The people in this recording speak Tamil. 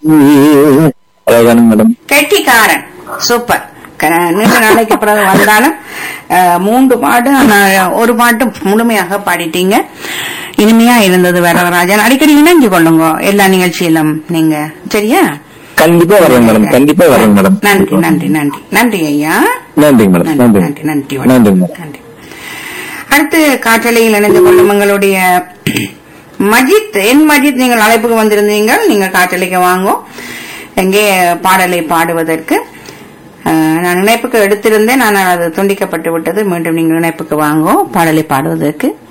அழகான மேடம் கெட்டிக்காரன் சூப்பர் க- நீண்ட நாளைக்கு பிறகு வந்தாலும் அஹ், மூன்று பாட்டு ஆனா ஒரு பாட்டு முழுமையாக பாடிட்டீங்க இனிமையா இருந்தது வரதராஜன் அடிக்கடி இணைஞ்சு கொள்ளுங்க எல்லா நிகழ்ச்சியிலும் நீங்க சரியா கண்டிப்பா வரேன் மேடம் கண்டிப்பா வரேன் மேடம் நன்றி நன்றி நன்றி நன்றி ஐயா நன்றிங்க மேடம் நன்றி நன்றி நன்றி நன்றி நன்றி வணக்கம். மேடம் நன்றி அடுத்து காற்றலையில் இணைந்து கொள்ளும் எங்களுடைய மஜித் என் மஜித் நீங்கள் அழைப்புக்கு வந்திருந்தீங்க நீங்க காற்றலைக்கு வாங்கோ எங்கே பாடலை பாடுவதற்கு அஹ், நான் இணைப்புக்கு எடுத்திருந்தேன் ஆனால் அது துண்டிக்கப்பட்டு விட்டது மீண்டும் நீங்கள் இணைப்புக்கு வாங்கோ பாடலை பாடுவதற்கு